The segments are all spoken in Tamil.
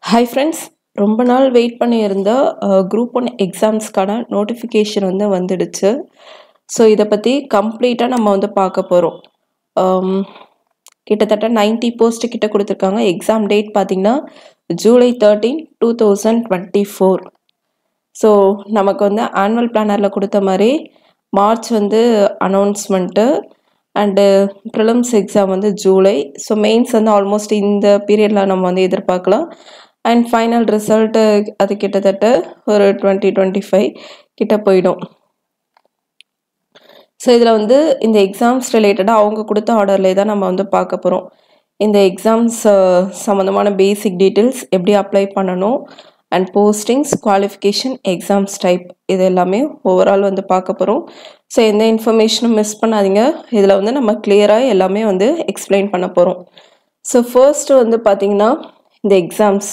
ஹாய் ஃப்ரெண்ட்ஸ் ரொம்ப நாள் வெயிட் பண்ணியிருந்த குரூப் ஒன் எக்ஸாம்ஸ்க்கான நோட்டிஃபிகேஷன் வந்து வந்துடுச்சு ஸோ இதை பற்றி கம்ப்ளீட்டாக நம்ம வந்து பார்க்க போகிறோம் கிட்டத்தட்ட 90 போஸ்ட் கிட்ட கொடுத்துருக்காங்க எக்ஸாம் டேட் பார்த்தீங்கன்னா July thirteen two thousand twenty four so நமக்கு வந்து ஆனுவல் பிளானரில் கொடுத்த மாதிரி மார்ச் வந்து அனௌன்ஸ்மெண்ட்டு அண்டு ப்ரிலிம்ஸ் எக்ஸாம் வந்து ஜூலை ஸோ மெயின்ஸ் வந்து ஆல்மோஸ்ட் இந்த பீரியடில் நம்ம வந்து எதிர்பார்க்கலாம் அண்ட் ஃபைனல் ரிசல்ட்டு அது கிட்டத்தட்ட ஒரு டுவெண்ட்டி டுவெண்ட்டி ஃபைவ் கிட்ட போயிடும் ஸோ இதில் வந்து இந்த எக்ஸாம்ஸ் ரிலேட்டடாக அவங்க கொடுத்த ஆர்டர்லே தான் நம்ம வந்து பார்க்க போகிறோம் இந்த எக்ஸாம்ஸ் சம்மந்தமான பேசிக் டீட்டெயில்ஸ் எப்படி அப்ளை பண்ணணும் and postings qualification exams type இது எல்லாமே ஓவரால் வந்து பார்க்க போகிறோம் ஸோ எந்த இன்ஃபர்மேஷனும் மிஸ் பண்ணாதீங்க இதில் வந்து நம்ம கிளியராக எல்லாமே வந்து எக்ஸ்பிளைன் பண்ண போகிறோம் ஸோ ஃபர்ஸ்ட் வந்து பார்த்திங்கன்னா இந்த எக்ஸாம்ஸ்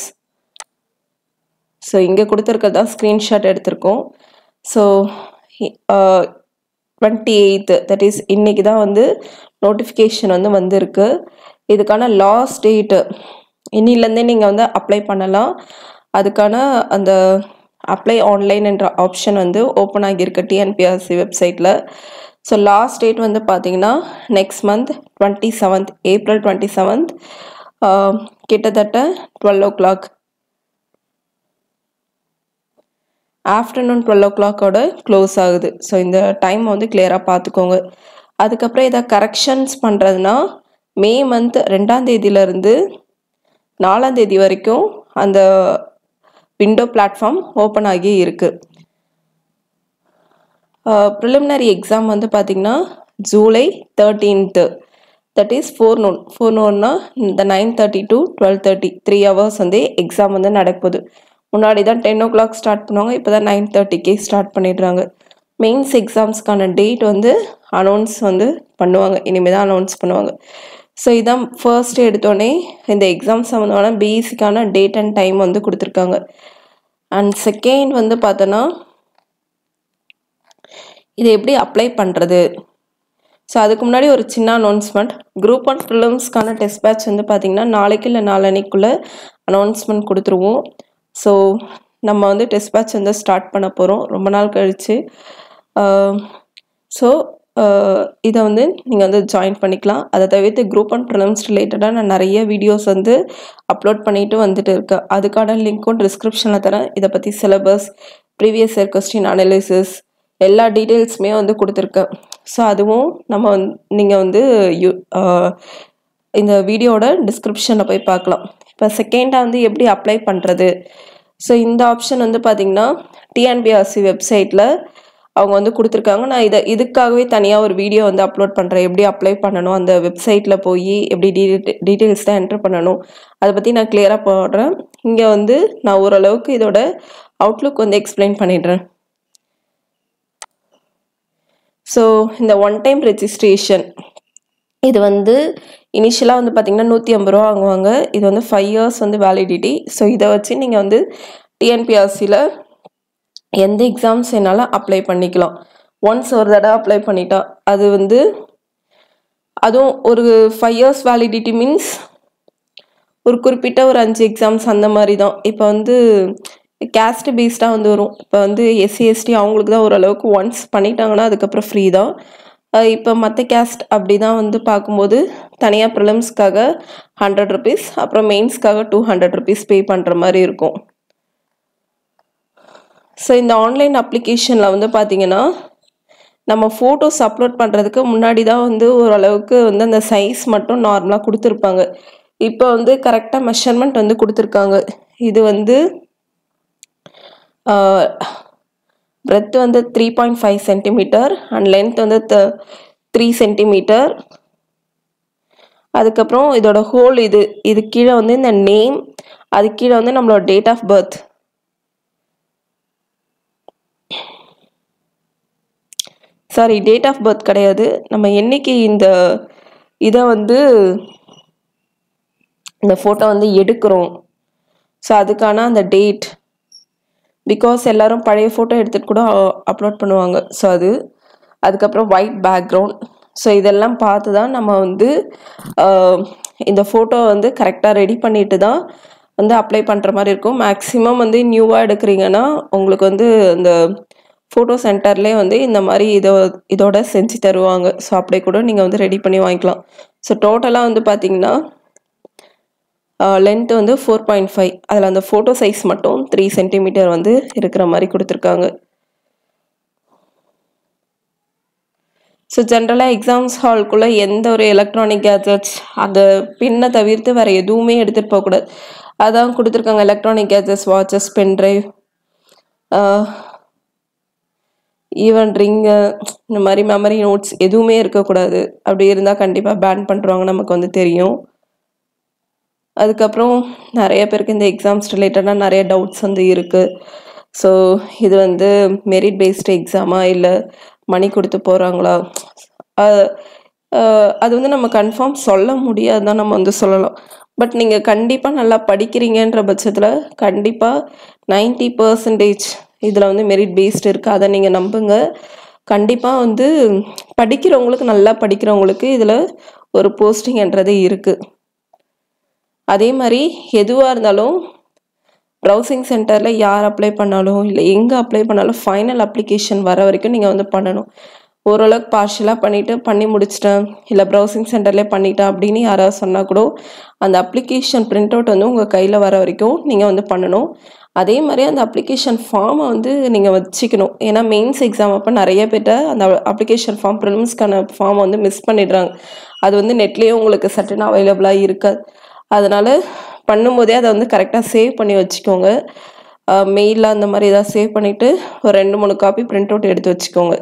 ஸோ இங்கே கொடுத்துருக்கிறது தான் ஸ்க்ரீன்ஷாட் எடுத்திருக்கோம் so twenty eighth that is இன்றைக்கி தான் வந்து நோட்டிஃபிகேஷன் வந்து வந்திருக்கு இதுக்கான லாஸ்ட் டேட்டு இன்னிலேருந்தே நீங்கள் வந்து அப்ளை பண்ணலாம் அதுக்கான அந்த அப்ளை ஆன்லைன் என்ற ஆப்ஷன் வந்து ஓப்பன் ஆகியிருக்கு டிஎன்பிஆர்சி வெப்சைட்டில் ஸோ லாஸ்ட் டேட் வந்து பார்த்தீங்கன்னா next month twenty seventh April twenty seventh கிட்டத்தட்ட twelve o'clock afternoon twelve ஓ கிளாக்கோட க்ளோஸ் ஆகுது ஸோ இந்த டைம் வந்து கிளியராக பார்த்துக்கோங்க அதுக்கப்புறம் இதை கரெக்ஷன்ஸ் பண்ணுறதுனா மே மந்த் ரெண்டாம் தேதியிலேருந்து நாலாம் தேதி வரைக்கும் அந்த விண்டோ பிளாட்ஃபார்ம் ஓப்பன் ஆகி இருக்குது ப்ரிலிமினரி எக்ஸாம் வந்து பார்த்திங்கன்னா July thirteenth that is forenoon ஃபோர் நோன்னா இந்த nine thirty to twelve thirty three hours வந்து எக்ஸாம் வந்து நடக்குது முன்னாடி தான் டென் ஓ கிளாக் ஸ்டார்ட் பண்ணுவாங்க இப்போ தான் நைன் தேர்ட்டிக்கே ஸ்டார்ட் பண்ணிடுறாங்க மெயின்ஸ் எக்ஸாம்ஸ்க்கான டேட் வந்து அனௌன்ஸ் வந்து பண்ணுவாங்க இனிமேல் தான் அனௌன்ஸ் பண்ணுவாங்க ஸோ இதான் ஃபர்ஸ்ட் எடுத்தோடனே இந்த எக்ஸாம் சம்மந்தமான பேசிக்கான டேட் அண்ட் டைம் வந்து கொடுத்துருக்காங்க அண்ட் செகண்ட் வந்து பார்த்தோன்னா இதை எப்படி அப்ளை பண்ணுறது ஸோ அதுக்கு முன்னாடி ஒரு சின்ன அனௌன்ஸ்மெண்ட் குரூப் ஒன் ஃபிலிம்ஸ்க்கான டெஸ்ட் பேட்ச் வந்து பார்த்திங்கன்னா நாளைக்கு இல்லை நாளன்னைக்குள்ளே அனௌன்ஸ்மெண்ட் கொடுத்துருவோம் ஸோ நம்ம வந்து டெஸ்ட் பேட்ச் வந்து ஸ்டார்ட் பண்ண போகிறோம் ரொம்ப நாள் கழித்து ஸோ இதை வந்து நீங்கள் வந்து ஜாயின் பண்ணிக்கலாம் அதை தவிர்த்து குரூப் அண்ட் ப்ரிலிம்ஸ் ரிலேட்டடாக நான் நிறைய வீடியோஸ் வந்து அப்லோட் பண்ணிட்டு வந்துட்டு இருக்கேன் அதுக்கான லிங்க்கும் டிஸ்கிரிப்ஷனில் தரேன் இதை பற்றி syllabus previous year question analysis எல்லா டீட்டெயில்ஸுமே வந்து கொடுத்துருக்கேன் ஸோ அதுவும் நம்ம வந்து நீங்கள் வந்து யூ இந்த வீடியோட டிஸ்கிரிப்ஷனில் போய் பார்க்கலாம் இப்போ செகண்டாக வந்து எப்படி அப்ளை பண்ணுறது ஸோ இந்த ஆப்ஷன் வந்து பார்த்திங்கன்னா டிஎன்பிஆர்சி வெப்சைட்டில் அவங்க வந்து கொடுத்துருக்காங்க நான் இதை இதுக்காகவே தனியாக ஒரு வீடியோ வந்து அப்லோட் பண்ணுறேன் எப்படி அப்ளை பண்ணணும் அந்த வெப்சைட்டில் போய் எப்படி டீடெயில் டீட்டெயில்ஸ் தான் என்ட்ரு பண்ணணும் அதை பற்றி நான் கிளியராக போடுறேன் இங்கே வந்து நான் ஓரளவுக்கு இதோட அவுட்லுக் வந்து எக்ஸ்பிளைன் பண்ணிடுறேன் ஸோ இந்த ஒன் டைம் ரெஜிஸ்ட்ரேஷன் இது வந்து இனிஷியலாக வந்து பார்த்திங்கன்னா நூற்றி ஐம்பது ரூபா வாங்குவாங்க இது வந்து ஃபைவ் இயர்ஸ் வந்து வேலிடிட்டி ஸோ இதை வச்சு நீங்கள் வந்து டிஎன்பிஆர்சியில் எந்த எக்ஸாம்ஸ் என்னால் அப்ளை பண்ணிக்கலாம் ஒன்ஸ் ஒரு தடவை அப்ளை பண்ணிட்டா அது வந்து அதுவும் ஒரு ஃபைவ் இயர்ஸ் வேலிடிட்டி மீன்ஸ் ஒரு குறிப்பிட்ட ஒரு அஞ்சு எக்ஸாம்ஸ் அந்த மாதிரி தான் இப்போ வந்து கேஸ்ட் பேஸ்டாக வந்து வரும் இப்போ வந்து எஸ்சி எஸ்டி அவங்களுக்கு தான் ஓரளவுக்கு ஒன்ஸ் பண்ணிட்டாங்கன்னா அதுக்கப்புறம் ஃப்ரீ தான் இப்போ மற்ற கேஸ்ட் அப்படி தான் வந்து பார்க்கும்போது தனியாக ப்ரிலிம்ஸ்க்காக ஹண்ட்ரட் ருபீஸ் அப்புறம் மெயின்ஸ்க்காக டூ ஹண்ட்ரட் ருபீஸ் பே பண்ணுற மாதிரி இருக்கும் ஸோ இந்த ஆன்லைன் அப்ளிகேஷனில் வந்து பார்த்தீங்கன்னா நம்ம ஃபோட்டோஸ் அப்லோட் பண்ணுறதுக்கு முன்னாடி தான் வந்து ஓரளவுக்கு வந்து அந்த சைஸ் மட்டும் நார்மலாக கொடுத்துருப்பாங்க இப்போ வந்து கரெக்டாக மெஷர்மெண்ட் வந்து கொடுத்துருக்காங்க இது வந்து பிரெத் வந்து three point five centimetre and length வந்து த்ரீ சென்டிமீட்டர் அதுக்கப்புறம் இதோட ஹோல் இது இது கீழே வந்து இந்த நேம் அது கீழே வந்து நம்மளோட date of birth sorry date of birth கிடையாது நம்ம என்னைக்கு இந்த இதை வந்து இந்த ஃபோட்டோ வந்து எடுக்கிறோம் ஸோ அதுக்கான அந்த டேட் பிகாஸ் எல்லாரும் பழைய ஃபோட்டோ எடுத்துகிட்டு கூட அப்லோட் பண்ணுவாங்க ஸோ அது அதுக்கப்புறம் ஒயிட் பேக்ரவுண்ட் ஸோ இதெல்லாம் பார்த்து தான் நம்ம வந்து இந்த ஃபோட்டோ வந்து கரெக்டாக ரெடி பண்ணிட்டு தான் வந்து அப்ளை பண்ணுற மாதிரி இருக்கும் மேக்ஸிமம் வந்து நியூவாக எடுக்கிறீங்கன்னா உங்களுக்கு வந்து இந்த ஃபோட்டோ சென்டர்லேயே வந்து இந்த மாதிரி இதோ இதோட செஞ்சு தருவாங்க ஸோ அப்படியே கூட நீங்கள் வந்து ரெடி பண்ணி வாங்கிக்கலாம் ஸோ டோட்டலாக வந்து பார்த்தீங்கன்னா லென்த் வந்து ஃபோர் பாயிண்ட் ஃபைவ் அதில் அந்த ஃபோட்டோ சைஸ் மட்டும் த்ரீ சென்டிமீட்டர் வந்து இருக்கிற மாதிரி கொடுத்துருக்காங்க ஸோ ஜென்ரலாக எக்ஸாம்ஸ் ஹால்குள்ளே எந்த ஒரு எலக்ட்ரானிக் கேஜெட்ஸ் அந்த பின்னை தவிர்த்து வேறு எதுவுமே எடுத்துகிட்டு போகக்கூடாது அதான் கொடுத்துருக்காங்க electronic gadgets watches pendrive even ring இந்த மாதிரி மெமரி நோட்ஸ் எதுவுமே இருக்கக்கூடாது அப்படி இருந்தால் கண்டிப்பாக பேன் பண்ணுறாங்க நமக்கு வந்து தெரியும் அதுக்கப்புறம் நிறைய பேருக்கு இந்த எக்ஸாம்ஸ் ரிலேட்டடாக நிறைய டவுட்ஸ் வந்து இருக்குது ஸோ இது வந்து மெரிட் பேஸ்டு எக்ஸாமா இல்லை மணி கொடுத்து போகிறாங்களா அது வந்து நம்ம கன்ஃபார்ம் சொல்ல முடியாது தான் நம்ம வந்து சொல்லலாம் பட் நீங்கள் கண்டிப்பாக நல்லா படிக்கிறீங்கன்ற பட்சத்தில் கண்டிப்பாக நைன்டி பர்சன்டேஜ் இதில் வந்து மெரிட் பேஸ்டு இருக்குது அதை நீங்கள் நம்புங்க கண்டிப்பாக வந்து படிக்கிறவங்களுக்கு நல்லா படிக்கிறவங்களுக்கு இதில் ஒரு போஸ்டிங்ன்றது இருக்குது அதே மாதிரி எதுவாக இருந்தாலும் ப்ரௌசிங் சென்டரில் யார் அப்ளை பண்ணாலும் இல்லை எங்கே அப்ளை பண்ணாலும் ஃபைனல் அப்ளிகேஷன் வர வரைக்கும் நீங்கள் வந்து பண்ணணும் ஓரளவுக்கு பார்ஷலாக பண்ணிவிட்டு பண்ணி முடிச்சிட்டேன் இல்லை ப்ரௌசிங் சென்டர்லேயே பண்ணிட்டேன் அப்படின்னு யாராவது சொன்னால் கூட அந்த அப்ளிகேஷன் பிரிண்ட் அவுட் வந்து உங்கள் கையில் வர வரைக்கும் நீங்கள் வந்து பண்ணணும் அதே மாதிரி அந்த அப்ளிகேஷன் ஃபார்மை வந்து நீங்கள் வச்சுக்கணும் ஏன்னா மெயின்ஸ் எக்ஸாம் அப்போ நிறைய பேர்ட்ட அந்த அப்ளிகேஷன் ஃபார்ம் ப்ரிலிம்ஸ்க்கான ஃபார்மை வந்து மிஸ் பண்ணிடுறாங்க அது வந்து நெட்லேயே உங்களுக்கு சட்டன் அவைலபிளாக இருக்காது அதனால் பண்ணும்போதே அதை வந்து கரெக்டாக சேவ் பண்ணி வச்சுக்கோங்க மெயிலில் அந்த மாதிரி ஏதாவது சேவ் பண்ணிவிட்டு ஒரு ரெண்டு மூணு காப்பி பிரிண்ட் அவுட் எடுத்து வச்சுக்கோங்க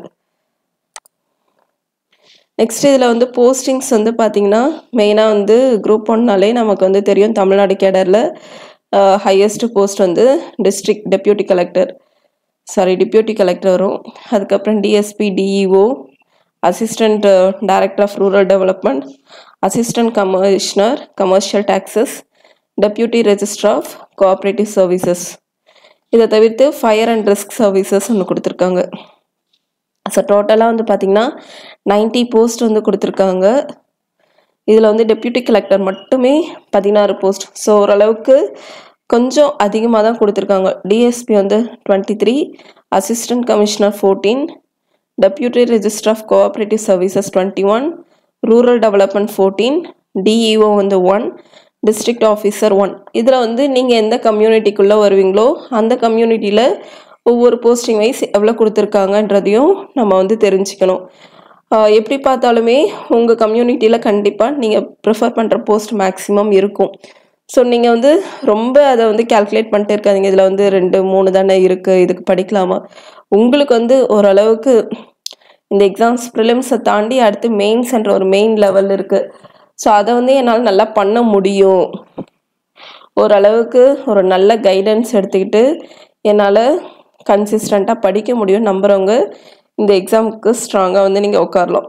நெக்ஸ்ட் இதில் வந்து போஸ்டிங்ஸ் வந்து பார்த்திங்கன்னா மெயினாக வந்து குரூப் ஒன்னாலே நமக்கு வந்து தெரியும் தமிழ்நாடு கேடரில் ஹையஸ்ட் போஸ்ட் வந்து district deputy collector sorry deputy collector வரும் அதுக்கப்புறம் DSP DEO assistant director of rural development assistant commissioner commercial taxes deputy register of cooperative services இதை தவிர்த்து ஃபயர் அண்ட் ரிஸ்க் சர்வீசஸ் ஒன்று கொடுத்துருக்காங்க ஸோ டோட்டலாக வந்து பார்த்திங்கன்னா நைன்ட்டி போஸ்ட் வந்து கொடுத்துருக்காங்க இதில் வந்து டெப்யூட்டி கலெக்டர் மட்டுமே பதினாறு போஸ்ட் ஸோ ஓரளவுக்கு கொஞ்சம் அதிகமாக தான் கொடுத்துருக்காங்க டிஎஸ்பி வந்து twenty three assistant commissioner fourteen deputy register of cooperative services twenty one rural development fourteen DEO வந்து ஒன் டிஸ்ட்ரிக்ட் ஆஃபீஸர் ஒன் இதில் வந்து நீங்கள் எந்த கம்யூனிட்டிக்குள்ளே வருவீங்களோ அந்த கம்யூனிட்டியில் ஒவ்வொரு போஸ்டிங் வைஸ் எவ்வளோ கொடுத்துருக்காங்கன்றதையும் நம்ம வந்து தெரிஞ்சுக்கணும் எப்படி பார்த்தாலுமே உங்கள் கம்யூனிட்டியில் கண்டிப்பாக நீங்கள் ப்ரிஃபர் பண்ணுற போஸ்ட் மேக்ஸிமம் இருக்கும் ஸோ நீங்கள் வந்து ரொம்ப அதை வந்து கேல்குலேட் பண்ணிட்டு இருக்காதிங்க இதில் வந்து ரெண்டு மூணு தானே இருக்குது இதுக்கு படிக்கலாமா உங்களுக்கு வந்து ஓரளவுக்கு இந்த எக்ஸாம்ஸ் ப்ரிலிம்ஸை தாண்டி அடுத்து மெயின்ஸ்ன்ற ஒரு மெயின் லெவல் இருக்குது ஸோ அதை வந்து என்னால் நல்லா பண்ண முடியும் ஓரளவுக்கு ஒரு நல்ல கைடன்ஸ் எடுத்துக்கிட்டு என்னால் கன்சிஸ்டண்ட்டாக படிக்க முடியும் நம்புகிறவங்க இந்த எக்ஸாமுக்கு ஸ்ட்ராங்காக வந்து நீங்கள் உட்காரலாம்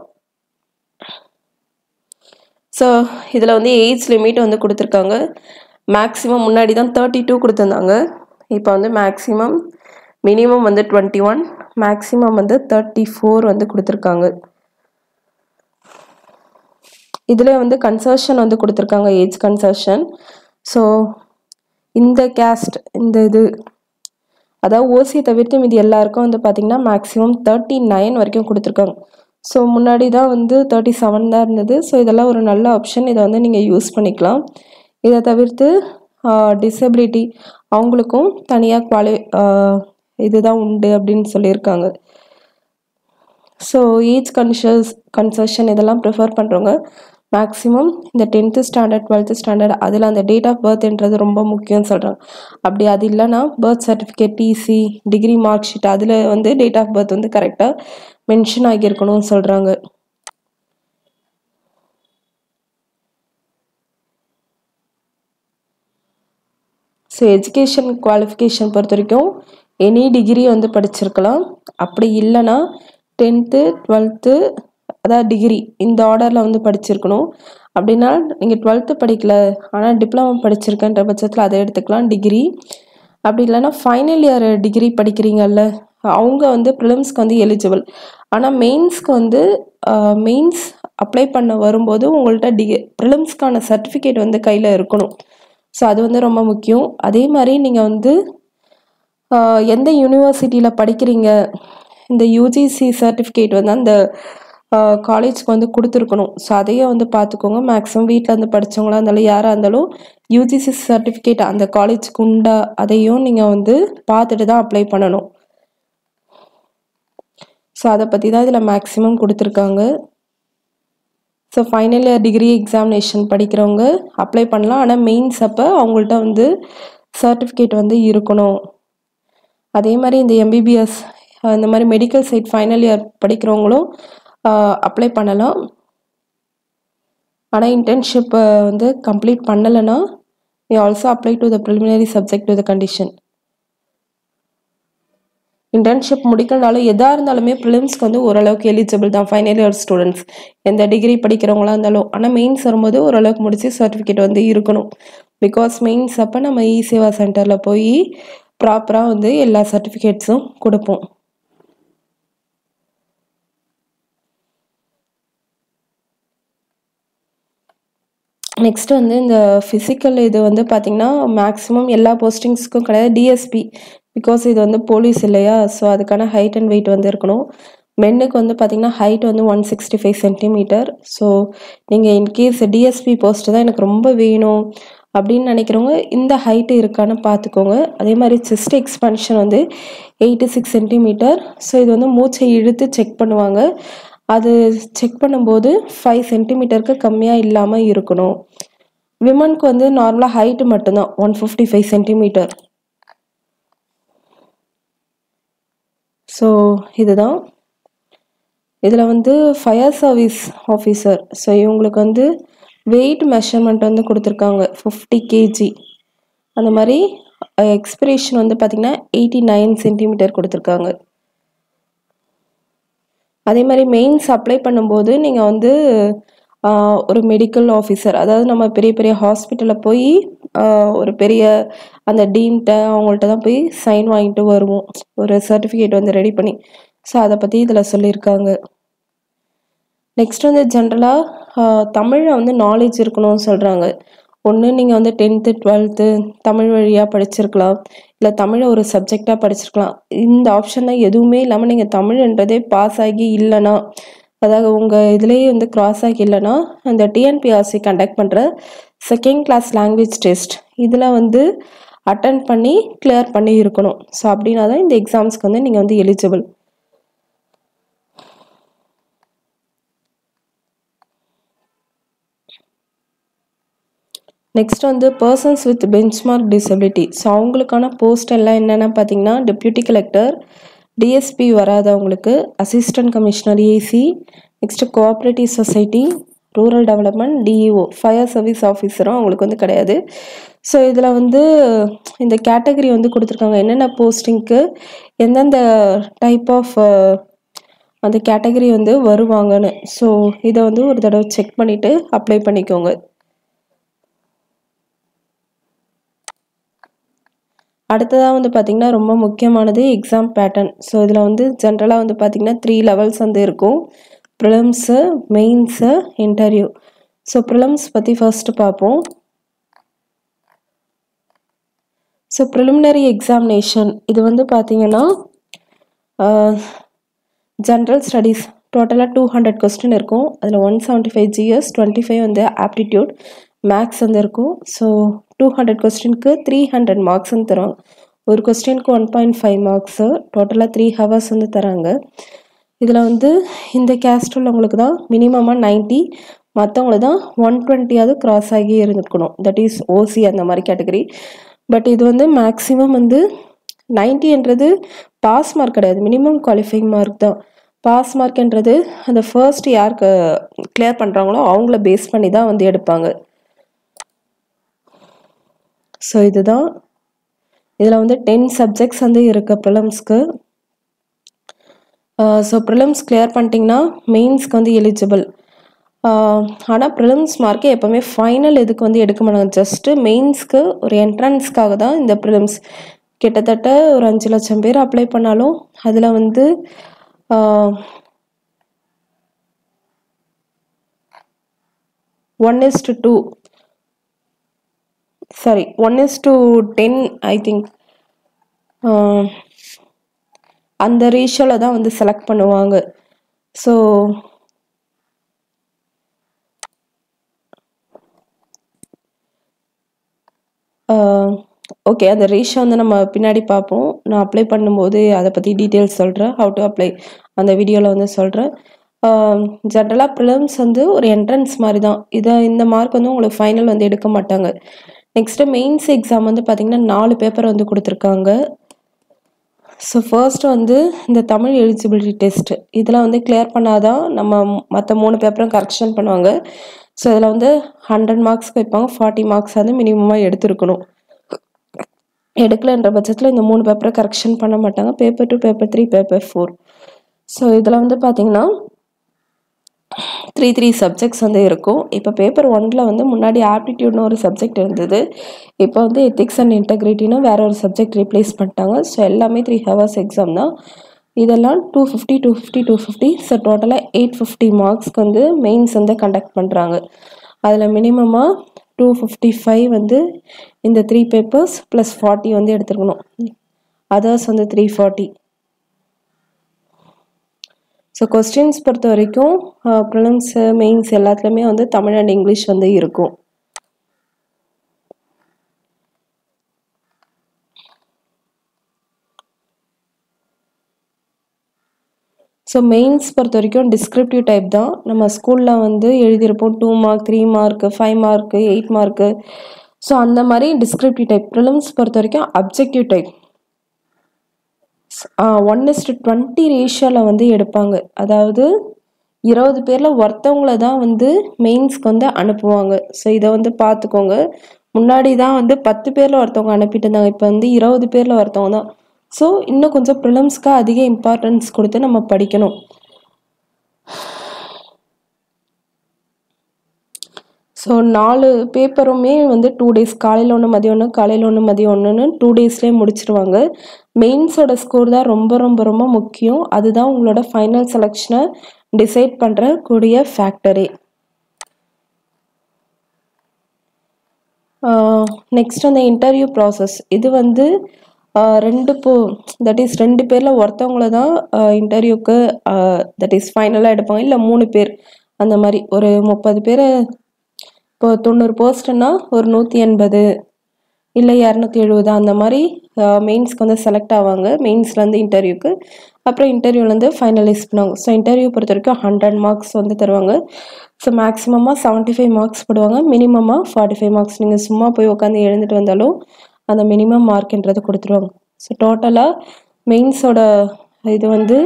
ஸோ இதில் வந்து ஏஜ் லிமிட் வந்து கொடுத்துருக்காங்க மேக்ஸிமம் முன்னாடி தான் தேர்ட்டி டூ கொடுத்துருந்தாங்க இப்போ வந்து மேக்ஸிமம் மினிமம் வந்து டுவெண்ட்டி ஒன் மேக்ஸிமம் வந்து தேர்ட்டி ஃபோர் வந்து கொடுத்துருக்காங்க இதில் வந்து கன்சர்ஷன் வந்து கொடுத்துருக்காங்க ஏஜ் கன்சர்ஷன் ஸோ இந்த கேஸ்ட் இந்த இது அதாவது ஓசியை தவிர்த்து மீதி எல்லாருக்கும் வந்து பார்த்திங்கன்னா மேக்ஸிமம் தேர்ட்டி நைன் வரைக்கும் கொடுத்துருக்காங்க ஸோ முன்னாடி தான் வந்து தேர்ட்டி செவன் தான் இருந்தது ஸோ இதெல்லாம் ஒரு நல்ல ஆப்ஷன் இதை வந்து நீங்கள் யூஸ் பண்ணிக்கலாம் இதை தவிர்த்து டிசபிலிட்டி அவங்களுக்கும் தனியாக குவாலி இதுதான் உண்டு அப்படின்னு சொல்லியிருக்காங்க ஸோ ஏஜ் கன்ஷஸ் கன்செஷன் இதெல்லாம் ப்ரிஃபர் பண்ணுறவங்க மேக்ஸிமம் இந்த டென்த்து ஸ்டாண்டர்ட் டுவெல்த்து ஸ்டாண்டர்ட் அதில் அந்த டேட் ஆஃப் பர்த்ன்றது ரொம்ப முக்கியம்னு சொல்கிறாங்க அப்படி அது இல்லைன்னா birth certificate TC degree mark sheet அதில் வந்து டேட் ஆஃப் பர்த் வந்து கரெக்டாக மென்ஷன் ஆகியிருக்கணும்னு சொல்கிறாங்க ஸோ எஜுகேஷன் குவாலிஃபிகேஷன் பொறுத்த வரைக்கும் எனி டிகிரி வந்து படிச்சிருக்கலாம் அப்படி இல்லைன்னா டென்த்து டுவெல்த்து அதாவது டிகிரி இந்த ஆர்டரில் வந்து படிச்சிருக்கணும் அப்படின்னா நீங்கள் டுவெல்த்து படிக்கல ஆனால் டிப்ளமோ படிச்சிருக்கன்ற பட்சத்தில் அதை எடுத்துக்கலாம் டிகிரி அப்படி இல்லைன்னா ஃபைனல் இயர் டிகிரி படிக்கிறீங்கல்ல அவங்க வந்து ப்ரிலிம்ஸ்க்கு வந்து எலிஜிபிள் ஆனால் மெயின்ஸ்க்கு வந்து மெயின்ஸ் அப்ளை பண்ண வரும்போது உங்கள்கிட்ட டிகி ப்ரிலிம்ஸ்க்கான சர்டிஃபிகேட் வந்து கையில் இருக்கணும் ஸோ அது வந்து ரொம்ப முக்கியம் அதே மாதிரி நீங்கள் வந்து ஆஹ், எந்த யூனிவர்சிட்டியில் படிக்கிறீங்க இந்த யூஜிசி சர்டிஃபிகேட் வந்து அந்த காலேஜ்க்கு வந்து கொடுத்துருக்கணும் ஸோ அதையும் வந்து பார்த்துக்கோங்க மேக்ஸிமம் வீட்டில் இருந்து படித்தவங்களா இருந்தாலும் யாராக இருந்தாலும் யூஜிசி சர்டிஃபிகேட் அந்த காலேஜ்க்கு உண்டா அதையும் நீங்கள் வந்து பார்த்துட்டு தான் அப்ளை பண்ணணும் ஸோ அதை பற்றி தான் இதில் மேக்ஸிமம் கொடுத்துருக்காங்க so final year degree examination படிக்கிறவங்க அப்ளை பண்ணலாம் ஆனால் மெயின்ஸ் அப்போ அவங்கள்ட்ட வந்து சர்டிஃபிகேட் வந்து இருக்கணும் அதே மாதிரி இந்த எம்பிபிஎஸ் இந்த மாதிரி மெடிக்கல் சைட் ஃபைனல் இயர் படிக்கிறவங்களும் அப்ளை பண்ணலாம் ஆனால் இன்டர்ன்ஷிப்பை வந்து கம்ப்ளீட் பண்ணலைன்னா you also apply to the preliminary subject to the condition internship முடிக்கலனாலும் எதாக இருந்தாலுமே ப்ரிலிம்ஸ்க்கு வந்து ஓரளவுக்கு எலிஜிபிள் தான் ஃபைனல் இயர் ஸ்டூடெண்ட்ஸ் எந்த டிகிரி படிக்கிறவங்களா இருந்தாலும் ஆனால் மெயின்ஸ் வரும்போது ஓரளவுக்கு முடிச்சு சர்டிஃபிகேட் வந்து இருக்கணும் பிகாஸ் மெயின்ஸ் அப்போ நம்ம இ சேவா சென்டரில் போய் ப்ராப்பராக வந்து எல்லா சர்டிஃபிகேட்ஸும் கொடுப்போம் நெக்ஸ்ட் வந்து இந்த ஃபிசிக்கல் இது வந்து பார்த்திங்கன்னா மேக்ஸிமம் எல்லா போஸ்டிங்ஸ்க்கும் கிடையாது டிஎஸ்பி பிகாஸ் இது வந்து போலீஸ் இல்லையா ஸோ அதுக்கான ஹைட் அண்ட் வெயிட் வந்து இருக்கணும் மென்னுக்கு வந்து பார்த்திங்கன்னா ஹைட் வந்து one sixty five centimetre so நீங்கள் இன்கேஸ் டிஎஸ்பி போஸ்ட் தான் எனக்கு ரொம்ப வேணும் அப்படின்னு நினைக்கிறவங்க இந்த ஹைட்டு இருக்கான்னு பார்த்துக்கோங்க அதே மாதிரி செஸ்ட் எக்ஸ்பென்ஷன் வந்து எயிட்டி சிக்ஸ் சென்டிமீட்டர் ஸோ இது வந்து மூச்சை இழுத்து செக் பண்ணுவாங்க அது செக் பண்ணும்போது ஃபைவ் சென்டிமீட்டருக்கு கம்மியாக இல்லாமல் இருக்கணும் விமனுக்கு வந்து நார்மலாக ஹைட்டு மட்டும்தான் one fifty five centimetre so இதுதான் இதில் வந்து ஃபயர் சர்வீஸ் ஆஃபீஸர் ஸோ இவங்களுக்கு வந்து வெயிட் மெஷர்மெண்ட் வந்து கொடுத்துருக்காங்க ஃபிஃப்டி கேஜி அந்த மாதிரி எக்ஸ்பிரேஷன் வந்து பார்த்திங்கன்னா எயிட்டி நைன் சென்டிமீட்டர் கொடுத்துருக்காங்க அதே மாதிரி மெயின்ஸ் அப்ளை பண்ணும்போது நீங்கள் வந்து ஆஹ், ஒரு மெடிக்கல் ஆஃபீஸர் அதாவது நம்ம பெரிய பெரிய ஹாஸ்பிட்டலில் போய் ஆஹ், ஒரு பெரிய அந்த டீன்கிட்ட அவங்கள்ட்ட தான் போய் சைன் வாங்கிட்டு வருவோம் ஒரு சர்டிஃபிகேட் வந்து ரெடி பண்ணி ஸோ அதை பற்றி இதில் சொல்லியிருக்காங்க நெக்ஸ்ட் வந்து ஜென்ரலாக தமிழில் வந்து நாலேஜ் இருக்கணும்னு சொல்கிறாங்க ஒன்று நீங்கள் வந்து டென்த்து டுவெல்த்து தமிழ் வழியாக படிச்சிருக்கலாம் இல்லை தமிழை ஒரு சப்ஜெக்டாக படிச்சிருக்கலாம் இந்த ஆப்ஷனில் எதுவுமே இல்லாமல் நீங்கள் தமிழ்ன்றதே பாஸ் ஆகி இல்லைன்னா அதாவது உங்கள் இதுலேயே வந்து கிராஸ் ஆகி இல்லைன்னா அந்த டிஎன்பிஆர்சி கண்டக்ட் பண்ணுற செகண்ட் கிளாஸ் லாங்குவேஜ் டெஸ்ட் இதில் வந்து அட்டன் பண்ணி கிளியர் பண்ணி இருக்கணும் ஸோ அப்படின்னா தான் இந்த எக்ஸாம்ஸ்க்கு வந்து நீங்கள் வந்து எலிஜிபிள் நெக்ஸ்ட் வந்து persons with benchmark disability so அவங்களுக்கான போஸ்ட் எல்லாம் என்னென்ன பார்த்தீங்கன்னா டெப்யூட்டி கலெக்டர் டிஎஸ்பி வராதவங்களுக்கு assistant commissioner AC next cooperative society rural development DEO fire service ஆஃபீஸரும் அவங்களுக்கு வந்து கிடையாது ஸோ இதில் வந்து இந்த கேட்டகரி வந்து கொடுத்துருக்காங்க என்னென்ன போஸ்டிங்க்கு எந்தெந்த டைப் ஆஃப் அந்த கேட்டகரி வந்து வருவாங்கன்னு ஸோ இதை வந்து ஒரு தடவை செக் பண்ணிவிட்டு அப்ளை பண்ணிக்கோங்க அடுத்ததாக வந்து பார்த்திங்கன்னா ரொம்ப முக்கியமானது எக்ஸாம் பேட்டர்ன் ஸோ இதில் வந்து ஜென்ரலாக வந்து பார்த்திங்கன்னா த்ரீ லெவல்ஸ் வந்து இருக்கும் prelims mains interview so prelims பற்றி ஃபர்ஸ்ட்டு பார்ப்போம் ஸோ ப்ரிலிமினரி எக்ஸாமினேஷன் இது வந்து பார்த்தீங்கன்னா ஜென்ரல் ஸ்டடீஸ் டோட்டலாக டூ ஹண்ட்ரட் கொஸ்டின் இருக்கும் அதில் one seventy five GS twenty five வந்து ஆப்டிடியூட் மேக்ஸ் வந்து இருக்கும் ஸோ டூ ஹண்ட்ரட் கொஸ்டினுக்கு த்ரீ ஹண்ட்ரட் மார்க்ஸ் வந்து தருவாங்க ஒரு கொஸ்டினுக்கு ஒன் பாயிண்ட் ஃபைவ் மார்க்ஸு டோட்டலாக த்ரீ ஹவர்ஸ் வந்து தராங்க இதில் வந்து இந்த கேஸ்ட் உள்ளவங்களுக்கு தான் மினிமமாக நைன்ட்டி மற்றவங்களுக்கு தான் ஒன் டுவெண்ட்டியாவது கிராஸ் ஆகி இருந்துக்கணும் தட் இஸ் ஓசி அந்த மாதிரி கேட்டகரி பட் இது வந்து மேக்ஸிமம் வந்து நைன்ட்டின்றது பாஸ் மார்க் கிடையாது மினிமம் குவாலிஃபைங் மார்க் தான் பாஸ் மார்க்ன்றது அந்த ஃபர்ஸ்ட் யாருக்கு கிளியர் பண்ணுறாங்களோ அவங்கள பேஸ் பண்ணி தான் வந்து எடுப்பாங்க ஸோ இதுதான் இதில் வந்து டென் சப்ஜெக்ட்ஸ் வந்து இருக்குது ப்ரிலம்ஸ்க்கு ஸோ ப்ரிலிம்ஸ் கிளியர் பண்ணிட்டீங்கன்னா மெயின்ஸ்க்கு வந்து எலிஜிபிள் ஆனால் ப்ரிலிம்ஸ் மார்க்கே எப்போவுமே ஃபைனல் இதுக்கு வந்து எடுக்க மாட்டாங்க ஜஸ்ட்டு மெயின்ஸ்க்கு ஒரு என்ட்ரன்ஸ்க்காக தான் இந்த ப்ரிலிம்ஸ் கிட்டத்தட்ட ஒரு அஞ்சு லட்சம் பேர் அப்ளை பண்ணாலும் அதில் வந்து one is to two sorry one is to ten I think அந்த ரேஷியோவில் தான் வந்து செலக்ட் பண்ணுவாங்க ஸோ ஓகே அந்த ரேஷியோ வந்து நம்ம பின்னாடி பார்ப்போம் நான் அப்ளை பண்ணும்போது அதை பற்றி டீட்டெயில்ஸ் சொல்கிறேன் ஹவு டு அப்ளை அந்த வீடியோவில் வந்து சொல்கிறேன் ஜென்ரலாக ப்ரிலிம்ஸ் வந்து ஒரு என்ட்ரன்ஸ் மாதிரி தான் இதை இந்த மார்க் வந்து உங்களுக்கு ஃபைனல் வந்து எடுக்க மாட்டாங்க நெக்ஸ்ட்டு மெயின்ஸ் எக்ஸாம் வந்து பார்த்திங்கன்னா நாலு பேப்பர் வந்து கொடுத்துருக்காங்க ஸோ ஃபர்ஸ்ட் வந்து இந்த தமிழ் எலிஜிபிலிட்டி டெஸ்ட் இதெல்லாம் வந்து கிளியர் பண்ணாதான் நம்ம மற்ற மூணு பேப்பரும் கரெக்ஷன் பண்ணுவாங்க ஸோ இதில் வந்து ஹண்ட்ரட் மார்க்ஸ்க்கு வைப்பாங்க ஃபார்ட்டி மார்க்ஸ் வந்து மினிமமாக எடுத்துருக்கணும் எடுக்கலைன்ற பட்சத்தில் இந்த மூணு பேப்பரை கரெக்ஷன் பண்ண மாட்டாங்க paper two paper three paper four so இதில் வந்து பார்த்தீங்கன்னா த்ரீ த்ரீ சப்ஜெக்ட்ஸ் வந்து இருக்கும் இப்போ பேப்பர் ஒனில் வந்து முன்னாடி ஆப்டிடியூட்னு ஒரு சப்ஜெக்ட் இருந்தது இப்போ வந்து எத்திக்ஸ் அண்ட் இன்டெகிரிட்டின்னு வேற ஒரு சப்ஜெக்ட் ரீப்ளேஸ் பண்ணிட்டாங்க ஸோ எல்லாமே த்ரீ ஹவர்ஸ் எக்ஸாம் தான் இதெல்லாம் two fifty two fifty two fifty so டோட்டலாக எயிட் ஃபிஃப்டி மார்க்ஸ்க்கு வந்து மெயின்ஸ் வந்து கண்டக்ட் பண்ணுறாங்க அதில் மினிமமாக டூ ஃபிஃப்டி ஃபைவ் வந்து இந்த த்ரீ பேப்பர்ஸ் ப்ளஸ் ஃபார்ட்டி வந்து எடுத்துருக்கணும் அதர்ஸ் வந்து த்ரீ ஃபார்ட்டி ஸோ கொஸ்டின்ஸ் பொறுத்த வரைக்கும் ப்ரிலிம்ஸு மெயின்ஸ் எல்லாத்துலேயுமே வந்து தமிழ் அண்ட் இங்கிலீஷ் வந்து இருக்கும் ஸோ மெயின்ஸ் பொறுத்த வரைக்கும் டிஸ்கிரிப்டிவ் டைப் தான் நம்ம ஸ்கூலில் வந்து எழுதியிருப்போம் two mark three mark five mark eight mark so அந்த மாதிரி டிஸ்கிரிப்டிவ் டைப் ப்ரிலிம்ஸ் பொறுத்த வரைக்கும் objective type one is to twenty ரேஷியோவில் வந்து எடுப்பாங்க அதாவது இருபது பேரில் ஒருத்தவங்கள தான் வந்து மெயின்ஸ்க்கு வந்து அனுப்புவாங்க ஸோ இதை வந்து பார்த்துக்கோங்க முன்னாடி தான் வந்து பத்து பேரில் ஒருத்தவங்க அனுப்பிட்டு இருந்தாங்க இப்போ வந்து இருபது பேரில் ஒருத்தவங்க தான் ஸோ இன்னும் கொஞ்சம் ப்ரிலிம்ஸ்க்கு அதிக இம்பார்ட்டன்ஸ் கொடுத்து நம்ம படிக்கணும் ஸோ நாலு பேப்பருமே வந்து டூ டேஸ் காலையில் ஒன்று மதியம் ஒன்று காலையில் ஒன்று மதியம் ஒன்றுன்னு டூ டேஸ்லேயே முடிச்சிருவாங்க மெயின்ஸோட ஸ்கோர் தான் ரொம்ப ரொம்ப ரொம்ப முக்கியம் அதுதான் உங்களோட ஃபைனல் செலெக்ஷனை டிசைட் பண்ணுற கூடிய ஃபேக்டரே நெக்ஸ்ட் அந்த இன்டர்வியூ ப்ராசஸ் இது வந்து ரெண்டு போ தட் இஸ் ரெண்டு பேரில் ஒருத்தவங்கள தான் இன்டர்வியூக்கு தட் இஸ் ஃபைனலாக எடுப்பாங்க இல்லை மூணு பேர் அந்த மாதிரி ஒரு முப்பது பேர் இப்போ தொண்ணூறு போஸ்ட்னா ஒரு நூற்றி எண்பது இல்லை இரநூத்தி எழுபது அந்த மாதிரி மெயின்ஸ்க்கு வந்து செலக்ட் ஆவாங்க மெயின்ஸ்லேருந்து இன்டர்வியூக்கு அப்புறம் இன்டர்வியூலேருந்து ஃபைனலைஸ் பண்ணுவாங்க ஸோ இன்டர்வியூ பொறுத்த வரைக்கும் ஹண்ட்ரட் மார்க்ஸ் வந்து தருவாங்க ஸோ மேக்ஸிமமாக செவன்ட்டி ஃபைவ் மார்க்ஸ் போடுவாங்க மினிமமாக ஃபார்ட்டி ஃபைவ் மார்க்ஸ் நீங்கள் சும்மா போய் உட்காந்து எழுந்துட்டு வந்தாலும் அந்த மினிமம் மார்க்ன்றது கொடுத்துருவாங்க ஸோ டோட்டலாக மெயின்ஸோட இது வந்து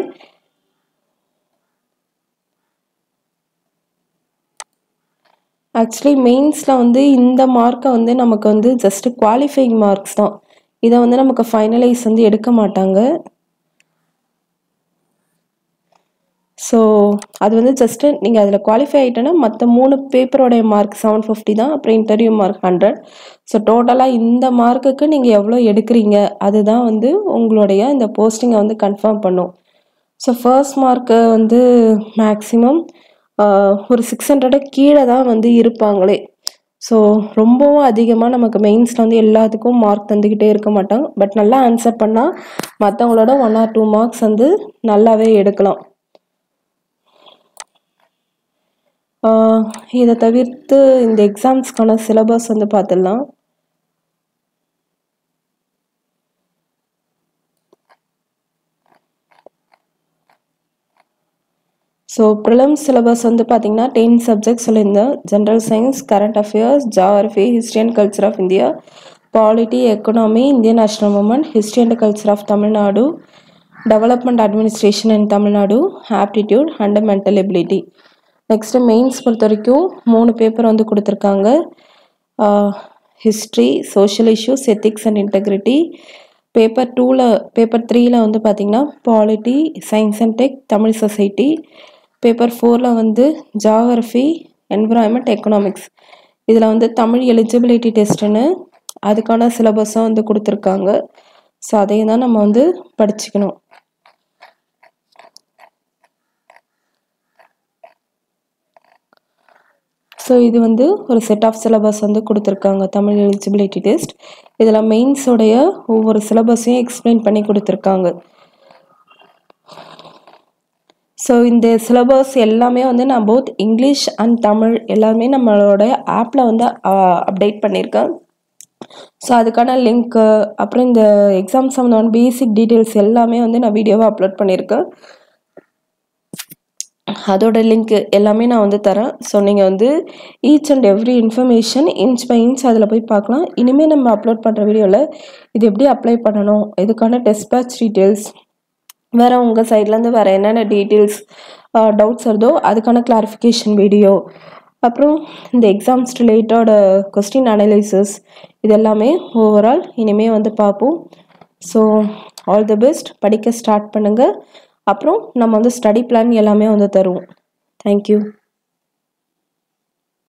ஆக்சுவலி மெயின்ஸில் வந்து இந்த மார்க்கை வந்து நமக்கு வந்து ஜஸ்ட் குவாலிஃபைங் மார்க்ஸ் தான் இதை வந்து நமக்கு ஃபைனலைஸ் வந்து எடுக்க மாட்டாங்க ஸோ அது வந்து ஜஸ்ட்டு நீங்கள் அதில் குவாலிஃபை ஆகிட்டோன்னா மற்ற மூணு பேப்பரோடைய மார்க் செவன் ஃபிஃப்டி தான் அப்புறம் இன்டர்வியூ மார்க் ஹண்ட்ரட் ஸோ டோட்டலாக இந்த மார்க்குக்கு நீங்கள் எவ்வளோ எடுக்கிறீங்க அதுதான் வந்து உங்களுடைய இந்த போஸ்டிங்கை வந்து கன்ஃபார்ம் பண்ணும் ஸோ ஃபர்ஸ்ட் மார்க்கு வந்து மேக்ஸிமம் ஒரு சிக்ஸ் ஹண்ட்ரடு கீழே தான் வந்து இருப்பாங்களே ஸோ ரொம்பவும் அதிகமாக நமக்கு மெயின்ஸில் வந்து எல்லாத்துக்கும் மார்க் தந்துக்கிட்டே இருக்க மாட்டாங்க பட் நல்லா ஆன்சர் பண்ணால் மற்றவங்களோட ஒன் ஆர் டூ மார்க்ஸ் வந்து நல்லாவே எடுக்கலாம் இதை தவிர்த்து இந்த எக்ஸாம்ஸ்க்கான சிலபஸ் வந்து பார்த்துடலாம் ஸோ ப்ரிலிம்ஸ் சிலபஸ் வந்து பார்த்தீங்கன்னா டென் சப்ஜெக்ட் சொல்லியிருந்தேன் general science current affairs geography history and culture of India polity economy Indian national movement history and culture of Tamil Nadu development administration in Tamil Nadu aptitude and mental ability next mains பொறுத்த வரைக்கும் மூணு பேப்பர் வந்து கொடுத்துருக்காங்க history social issues ethics and integrity paper டூவில் பேப்பர் த்ரீயில் வந்து பார்த்திங்கன்னா polity science and tech Tamil society paper ஃபோரில் வந்து ஜாகிரஃபி என்விரான்மெண்ட் எக்கனாமிக்ஸ் இதில் வந்து தமிழ் எலிஜிபிலிட்டி டெஸ்ட்டுன்னு அதுக்கான சிலபஸும் வந்து கொடுத்துருக்காங்க ஸோ அதையும் தான் நம்ம வந்து படிச்சுக்கணும் ஸோ இது வந்து ஒரு செட் ஆஃப் சிலபஸ் வந்து கொடுத்துருக்காங்க தமிழ் எலிஜிபிலிட்டி டெஸ்ட் இதில் மெயின்ஸோடைய ஒவ்வொரு சிலபஸையும் எக்ஸ்பிளைன் பண்ணி கொடுத்துருக்காங்க ஸோ இந்த சிலபஸ் எல்லாமே வந்து நான் போத் இங்கிலீஷ் அண்ட் தமிழ் எல்லாமே நம்மளோட ஆப்பில் வந்து அப்டேட் பண்ணியிருக்கேன் ஸோ அதுக்கான லிங்க்கு அப்புறம் இந்த எக்ஸாம் சம்மந்தமான பேசிக் டீட்டெயில்ஸ் எல்லாமே வந்து நான் வீடியோவாக அப்லோட் பண்ணியிருக்கேன் அதோட லிங்க் எல்லாமே நான் வந்து தரேன் ஸோ நீங்கள் வந்து each and every information inch by inch அதில் போய் பார்க்கலாம் இனிமேல் நம்ம அப்லோட் பண்ணுற வீடியோவில் இது எப்படி அப்ளை பண்ணணும் இதுக்கான டெஸ்ட் பேட்ச் டீட்டெயில்ஸ் வேறு உங்கள் சைட்லேருந்து வேறு என்னென்ன டீட்டெயில்ஸ் டவுட்ஸ் வருதோ அதுக்கான கிளாரிஃபிகேஷன் வீடியோ அப்புறம் இந்த எக்ஸாம்ஸ் ரிலேட்டட் கொஸ்டின் அனலைசிஸ் இது எல்லாமே ஓவரால் இனிமேல் வந்து பார்ப்போம் ஸோ ஆல் தி பெஸ்ட் படிக்க ஸ்டார்ட் பண்ணுங்கள் அப்புறம் நம்ம வந்து ஸ்டடி பிளான் எல்லாமே வந்து தருவோம் தேங்க்யூ